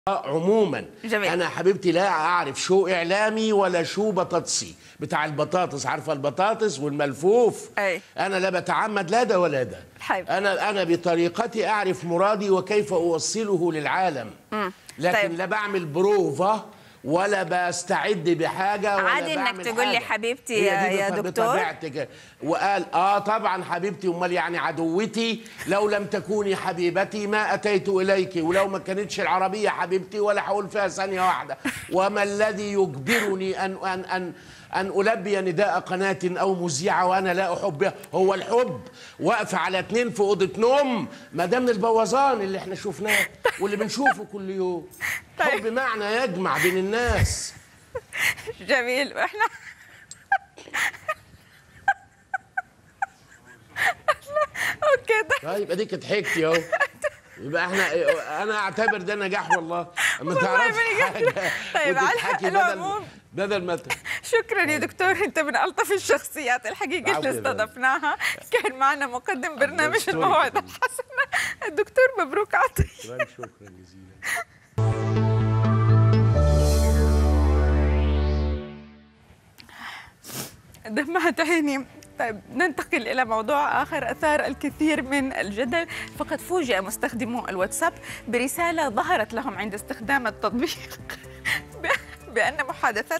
عموما جميل. انا حبيبتي لا اعرف شو اعلامي ولا شو بطاطسي بتاع البطاطس عارفه البطاطس والملفوف أي. انا لا بتعمد لا ده ولا ده حلو. انا انا بطريقتي اعرف مرادي وكيف اوصله للعالم لكن طيب. لا بعمل بروفا ولا بستعد بحاجه ولا عادي إنك بعمل تقول لي حاجة. حبيبتي هي يا- دي يا بط- دكتور؟ بطبيعتك وقال اه طبعا حبيبتي امال يعني عدوتي لو لم تكوني حبيبتي ما اتيت اليك ولو ما كانتش العربيه حبيبتي ولا هقول فيها ثانيه واحده وما الذي يجبرني ان ان ان ان البي نداء قناه او مذيعه وانا لا احبها هو الحب واقفه على اتنين في اوضه نوم ما ده من البوظان اللي احنا شفناه واللي بنشوفه كل يوم طيب. حب معنى يجمع بين الناس جميل واحنا اوكي طيب طيب اديك ضحكتي اهو يبقى احنا انا اعتبر ده نجاح والله ما والله تعرفش بنجاح. حاجه طيب، على وتضحكي العموم. بدل بدل ما ت- شكرا يا دكتور انت من الطف الشخصيات الحقيقه العفو اللي يا فندم. استضفناها كان معنا مقدم برنامج أشكرك. الموعد الحسنه الدكتور مبروك عطيه شكرا جزيلا دمعت عيني طيب ننتقل إلى موضوع آخر أثار الكثير من الجدل فقد فوجئ مستخدمو الواتساب برسالة ظهرت لهم عند استخدام التطبيق بأن محادثات